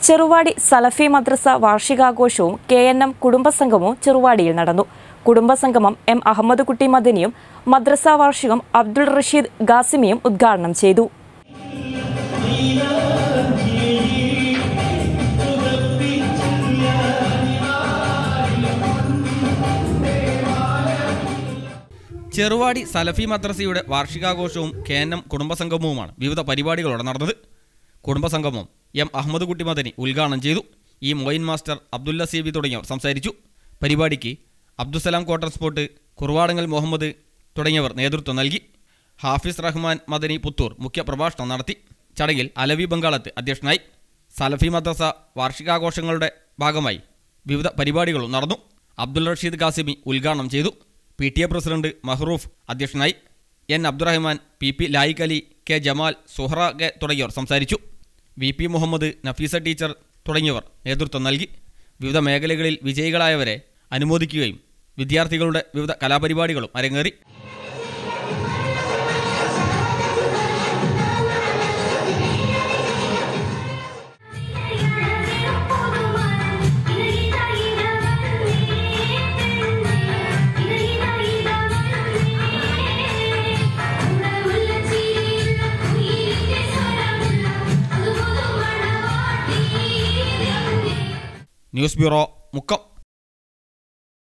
ചെറുവാടി സലഫി മദ്രസ വാർഷികാഘോഷവും K N M കുടുംബസംഗമവും ചെറുവാടിയിൽ നടന്നു കുടുംബസംഗമം എം അഹമ്മദ് കുട്ടി മദനിയും മദ്രസ വാർഷികം അബ്ദുൾ റഷീദ് ഗാസിമിയും ഉദ്ഘാടനം ചെയ്തു ചെറുവാടി സലഫി മദ്രസയുടെ വാർഷികാഘോഷവും കെ എൻ എം കുടുംബസംഗമവുമാണ് വിവിധ പരിപാടികളോടെ നടന്നത് കുടുംബസംഗമം എം അഹമ്മദ് കുട്ടി മദനി ഉദ്ഘാടനം ചെയ്തു ഇ മൊയിൻ മാസ്റ്റർ അബ്ദുല്ല സീബി തുടങ്ങിയവർ സംസാരിച്ചു പരിപാടിക്ക് അബ്ദുസലാം കോട്ടർ സ്പോട്ട് കുറുവാടങ്ങൽ മുഹമ്മദ് തുടങ്ങിയവർ നേതൃത്വം നൽകി ഹാഫിസ് റഹ്മാൻ മദനി പുത്തൂർ മുഖ്യ പ്രഭാഷണം നടത്തി ചടങ്ങിൽ അലവി ബംഗാളത്ത് അധ്യക്ഷനായി സലഫി മദ്രസ വാർഷികാഘോഷങ്ങളുടെ ഭാഗമായി വിവിധ പരിപാടികളും നടന്നു അബ്ദുൽ റഷീദ് കാസിമി ഉദ്ഘാടനം ചെയ്തു P T A president Mahroof അധ്യക്ഷനായി N Abdurahman P P Layik Ali K Jamal Suhara K തുടങ്ങിയവർ സംസാരിച്ചു V P Muhammad Nafeesa teacher തുടങ്ങിയവർ നേതൃത്വം നൽകി വിവിധ മേഖലകളിൽ വിജയികളായവരെ അനുമോദിക്കുകയും വിദ്യാർത്ഥികളുടെ വിവിധ കലാപരിപാടികളും അരങ്ങേറി ന്യൂസ് ബ്യൂറോ മുക്കം